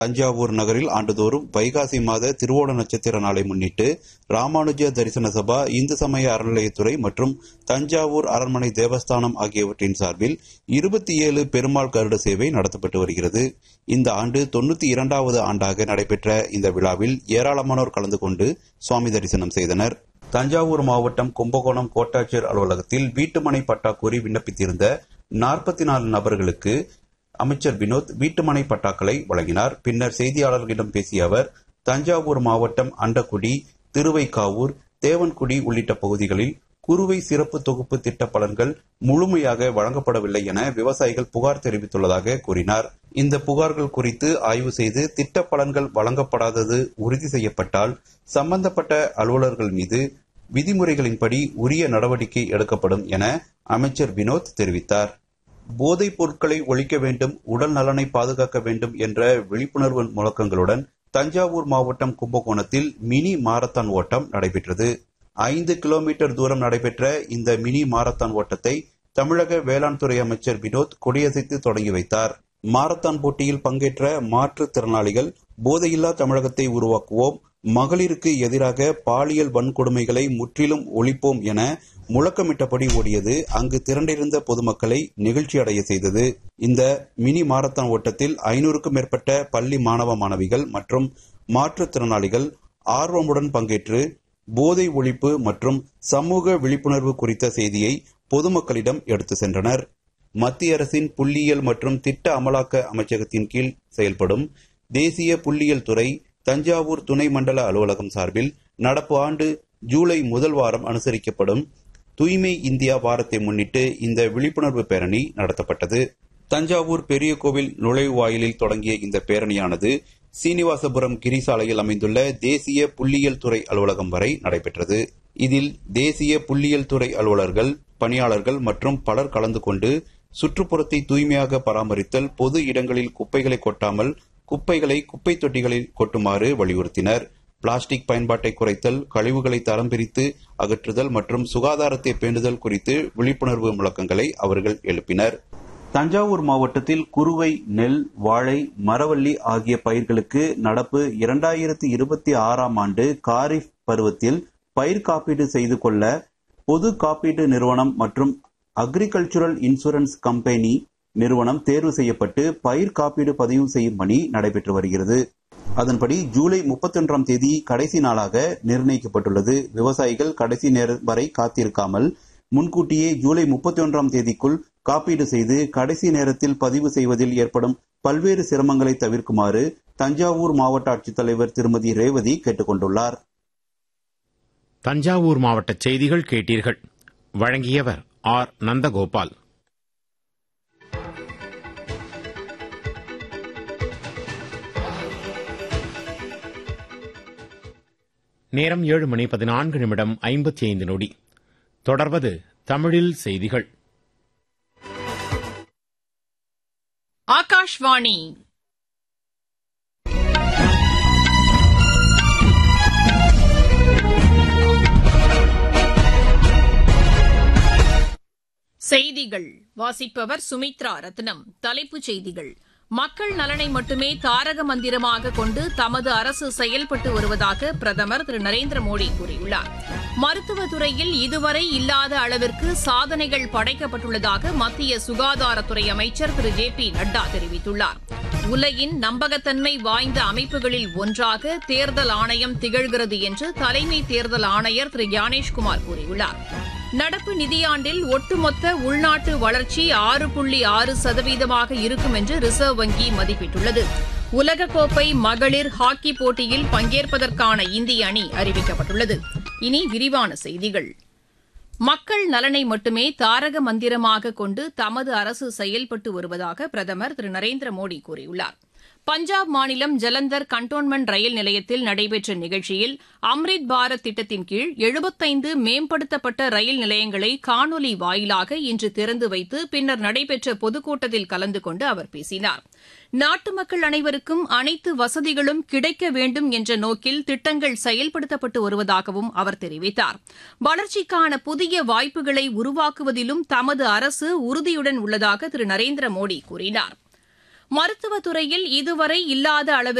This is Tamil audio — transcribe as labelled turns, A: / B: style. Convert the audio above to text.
A: தஞ்சாவூர் நகரில் ஆண்டுதோறும் வைகாசி மாத திருவோண நட்சத்திர நாளை முன்னிட்டு ராமானுஜ தரிசன சபா இந்து சமய அறநிலையத்துறை மற்றும் தஞ்சாவூர் அரண்மனை தேவஸ்தானம் ஆகியவற்றின் சார்பில் இருபத்தி ஏழு பெருமாள் கருட சேவை நடத்தப்பட்டு வருகிறது இந்த ஆண்டு தொண்ணூத்தி இரண்டாவது ஆண்டாக நடைபெற்ற இந்த விழாவில் ஏராளமானோர் கலந்து கொண்டு சுவாமி தரிசனம் செய்தனர் தஞ்சாவூர் மாவட்டம் கும்பகோணம் கோட்டாட்சியர் அலுவலகத்தில் வீட்டுமனை பட்டா கோரி விண்ணப்பித்திருந்த நாற்பத்தி நாலு நபர்களுக்கு அமைச்சர் வினோத் வீட்டுமனை பட்டாக்களை வழங்கினார் பின்னர் செய்தியாளர்களிடம் பேசிய அவர் தஞ்சாவூர் மாவட்டம் அண்டக்குடி திருவைக்காவூர் தேவன்குடி உள்ளிட்ட பகுதிகளில் குறுவை சிறப்பு தொகுப்பு திட்ட பலன்கள் முழுமையாக வழங்கப்படவில்லை என விவசாயிகள் புகார் தெரிவித்துள்ளதாக கூறினார் இந்த புகார்கள் குறித்து ஆய்வு செய்து திட்ட பலன்கள் வழங்கப்படாதது உறுதி செய்யப்பட்டால் சம்பந்தப்பட்ட அலுவலர்கள் மீது விதிமுறைகளின்படி உரிய நடவடிக்கை எடுக்கப்படும் என அமைச்சர் வினோத் தெரிவித்தார் போதைப் பொருட்களை ஒழிக்க வேண்டும் உடல் நலனை பாதுகாக்க வேண்டும் என்ற விழிப்புணர்வு முழக்கங்களுடன் தஞ்சாவூர் மாவட்டம் கும்பகோணத்தில் மினி மாரத்தான் ஓட்டம் நடைபெற்றது ஐந்து கிலோமீட்டர் தூரம் நடைபெற்ற இந்த மினி மாரத்தான் ஓட்டத்தை தமிழக வேளாண் துறை அமைச்சர் வினோத் கொடியசைத்து தொடங்கி வைத்தார் மாரத்தான் போட்டியில் பங்கேற்ற மாற்றுத்திறனாளிகள் போதையில்லா தமிழகத்தை உருவாக்குவோம் மகளிருக்கு எதிராக பாலியல் வன்கொடுமைகளை முற்றிலும் ஒழிப்போம் என முழக்கமிட்டபடி ஓடியது அங்கு திரண்டிருந்த பொதுமக்களை நெகிழ்ச்சி அடைய செய்தது இந்த மினி மாரத்தான் ஓட்டத்தில் ஐநூறுக்கும் மேற்பட்ட பள்ளி மாணவ மாணவிகள் மற்றும் மாற்றுத்திறனாளிகள் ஆர்வமுடன் பங்கேற்று போதை ஒழிப்பு மற்றும் சமூக விழிப்புணர்வு குறித்த செய்தியை பொதுமக்களிடம் எடுத்து சென்றனர் மத்திய அரசின் புள்ளியியல் மற்றும் திட்ட அமலாக்க அமைச்சகத்தின் கீழ் செயல்படும் தேசிய புள்ளியியல் துறை தஞ்சாவூர் துணை மண்டல அலுவலகம் சார்பில் நடப்பு ஆண்டு ஜூலை முதல் வாரம் அனுசரிக்கப்படும் தூய்மை இந்தியா வாரத்தை முன்னிட்டு இந்த விழிப்புணர்வு பேரணி நடத்தப்பட்டது தஞ்சாவூர் பெரிய கோவில் நுழைவாயிலில் தொடங்கிய இந்த பேரணியானது சீனிவாசபுரம் கிரிசாலையில் அமைந்துள்ள தேசிய புள்ளியியல் துறை அலுவலகம் வரை நடைபெற்றது இதில் தேசிய புள்ளியியல் துறை அலுவலர்கள் பணியாளர்கள் மற்றும் பலர் கலந்து கொண்டு சுற்றுப்புறத்தை தூய்மையாக பராமரித்தல் பொது இடங்களில் குப்பைகளை கொட்டாமல் குப்பைகளை குப்பை தொட்டிகளில் கொட்டுமாறு வலியுறுத்தினர் பிளாஸ்டிக் பயன்பாட்டை குறைத்தல் கழிவுகளை தரம் பிரித்து அகற்றுதல் மற்றும் சுகாதாரத்தை பேணுதல் குறித்து விழிப்புணர்வு முழக்கங்களை அவர்கள் எழுப்பினர் தஞ்சாவூர் மாவட்டத்தில் குறுவை நெல் வாழை மரவள்ளி ஆகிய பயிர்களுக்கு நடப்பு இரண்டாயிரத்தி இருபத்தி ஆறாம் ஆண்டு காரிஃப் பருவத்தில் பயிர் காப்பீடு செய்து கொள்ள பொது காப்பீட்டு நிறுவனம் மற்றும் அக்ரிகல்ச்சுரல் இன்சூரன்ஸ் கம்பெனி நிறுவனம் தேர்வு செய்யப்பட்டு பயிர் காப்பீடு பதிவு செய்யும் பணி நடைபெற்று வருகிறது அதன்படி ஜூலை முப்பத்தி ஒன்றாம் தேதி கடைசி நாளாக நிர்ணயிக்கப்பட்டுள்ளது விவசாயிகள் கடைசி நேரம் வரை காத்திருக்காமல் முன்கூட்டியே ஜூலை முப்பத்தி ஒன்றாம் தேதிக்குள் காப்பீடு செய்து கடைசி நேரத்தில் பதிவு செய்வதில் ஏற்படும் பல்வேறு சிரமங்களை தவிர்க்குமாறு தஞ்சாவூர் மாவட்ட ஆட்சித்தலைவர் திருமதி ரேவதி கேட்டுக் கொண்டுள்ளார்
B: தஞ்சாவூர் மாவட்ட செய்திகள் கேட்டீர்கள் வழங்கியவர் ஆர் நந்தகோபால் நேரம் ஏழு மணி பதினான்கு நிமிடம் ஐம்பத்தி ஐந்து நொடி தொடர்வது தமிழில் செய்திகள்
C: ஆகாஷ்வாணி செய்திகள் வாசிப்பவர் சுமித்ரா ரத்னம் தலைப்புச் செய்திகள் மக்கள் நலனை மட்டுமே தாரக மந்திரமாக கொண்டு தமது அரசு செயல்பட்டு வருவதாக பிரதமர் திரு நரேந்திர மோடி கூறியுள்ளார் மருத்துவத்துறையில் இதுவரை இல்லாத அளவிற்கு சாதனைகள் படைக்கப்பட்டுள்ளதாக மத்திய சுகாதாரத்துறை அமைச்சர் திரு ஜே பி நட்டா தெரிவித்துள்ளார் உலகின் நம்பகத்தன்மை வாய்ந்த அமைப்புகளில் ஒன்றாக தேர்தல் ஆணையம் திகழ்கிறது என்று தலைமை தேர்தல் ஆணையர் திரு ஞானேஷ்குமார் கூறியுள்ளார் நடப்பு நிதியாண்டில் ஒட்டுமொத்த உள்நாட்டு வளர்ச்சி ஆறு புள்ளி ஆறு சதவீதமாக இருக்கும் என்று ரிசர்வ் வங்கி மதிப்பிட்டுள்ளது உலகக்கோப்பை மகளிர் ஹாக்கி போட்டியில் பங்கேற்பதற்கான இந்திய அணி அறிவிக்கப்பட்டுள்ளது இனி விரிவான செய்திகள் மக்கள் நலனை மட்டுமே தாரக மந்திரமாக கொண்டு தமது அரசு செயல்பட்டு வருவதாக பிரதமர் திரு நரேந்திர மோடி கூறியுள்ளார் பஞ்சாப் மாநிலம் ஜலந்தர் கண்டோன்மெண்ட் ரயில் நிலையத்தில் நடைபெற்ற நிகழ்ச்சியில் அம்ரித் பாரத் திட்டத்தின் கீழ் எழுபத்தைந்து மேம்படுத்தப்பட்ட ரயில் நிலையங்களை காணொலி வாயிலாக இன்று திறந்து வைத்து பின்னர் நடைபெற்ற பொதுக்கூட்டத்தில் கலந்து கொண்டு அவர் பேசினார் நாட்டு மக்கள் அனைவருக்கும் அனைத்து வசதிகளும் கிடைக்க வேண்டும் என்ற நோக்கில் திட்டங்கள் செயல்படுத்தப்பட்டு வருவதாகவும் அவர் தெரிவித்தார் வளர்ச்சிக்கான புதிய வாய்ப்புகளை உருவாக்குவதிலும் தமது அரசு உறுதியுடன் உள்ளதாக திரு நரேந்திர மோடி கூறினார் மருத்துவத்துறையில் இதுவரை இல்லாத அளவிற்கு